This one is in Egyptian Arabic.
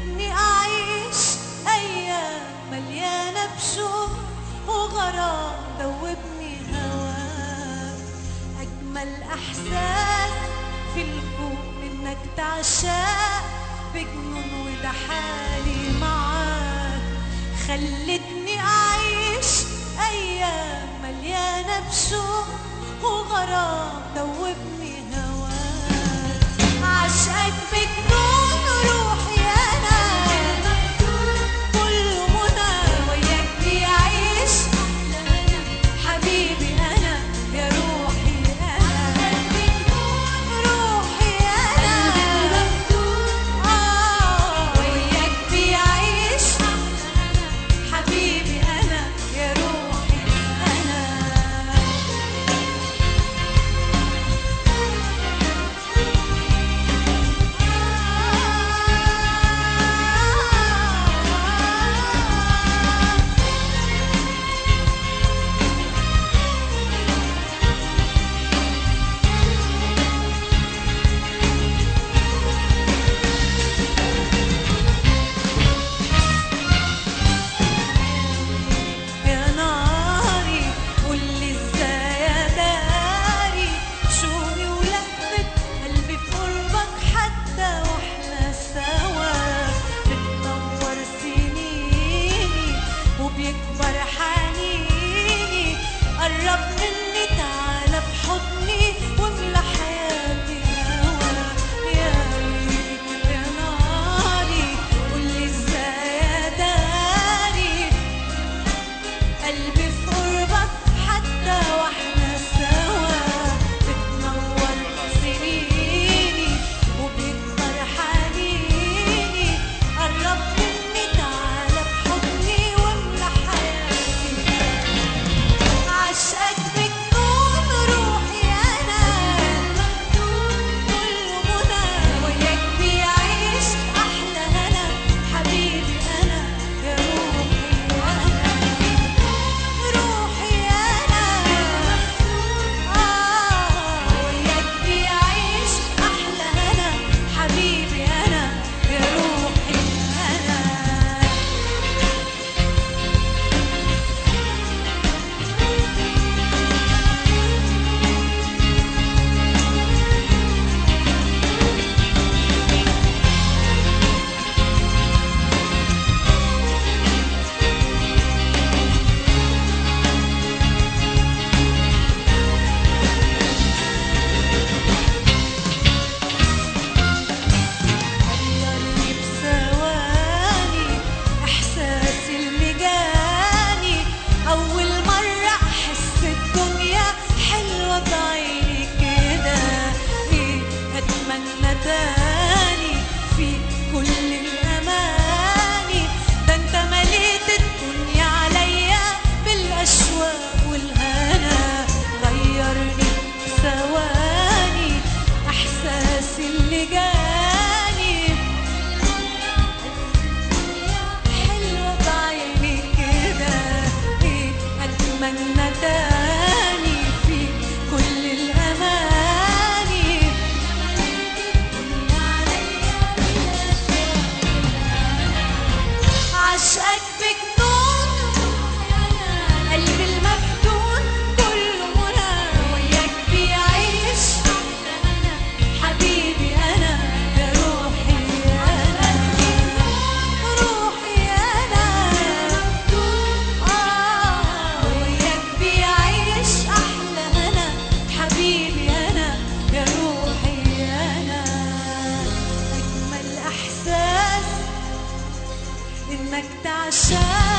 خلتني أعيش أيام مليانة بشوق وغرام دوبني هواك أجمل إحساس في الكون إنك تعشاق بجنون وده حالي معاك خلتني أعيش أيام مليانة بشوق وغرام دوبني هواك عشقك بجنون روحي أنا كل منى وياك بيعيش حبيبي أنا يا روحي أنا روحي أنا آه وياك بيعيش حبيبي أنا يا روحي أنا يا ناري قولي ازاي اداري شوقي ولهفة قلبي في قربك حتى واحنا سوا بتنور سنيني وبيكبر حنيني قرب مني تعالى بحضني واملى حياتي هوا يا ليل يا ناري قولي ازاي اداري قلبي في قربك حتى واحنا سوا بتنور سنيني وبيكبر حنيني قرب مني تعالى بحضني واملى حياتي عشقك بجنون روحي انا كل منى وياك بيعيش احلى هنا حبيبي انا يا روحي انا روحي انا اه وياك بيعيش احلى هنا حبيبي انا يا روحي انا غيرني بثواني إحساسي اللي جاني أول مرة أحس الدنيا حلوة بعيني كده إيه أتمنى تاني في كل الأماني ده أنت مليت الدنيا عليا بالأشواق والهنا غيرني بثواني إحساسي اللي جاني حلوة بعيني كده إيه أتمنى تاني في كل الأماني عشقك بجنون قلبي المفتون كله منى وياك بيعيش حبيبي أنا يا روحي أنا روحي أنا آه وياك بيعيش أحلى هنا حبيبي أنا يا روحي أنا أجمل إحساس إنك تعشق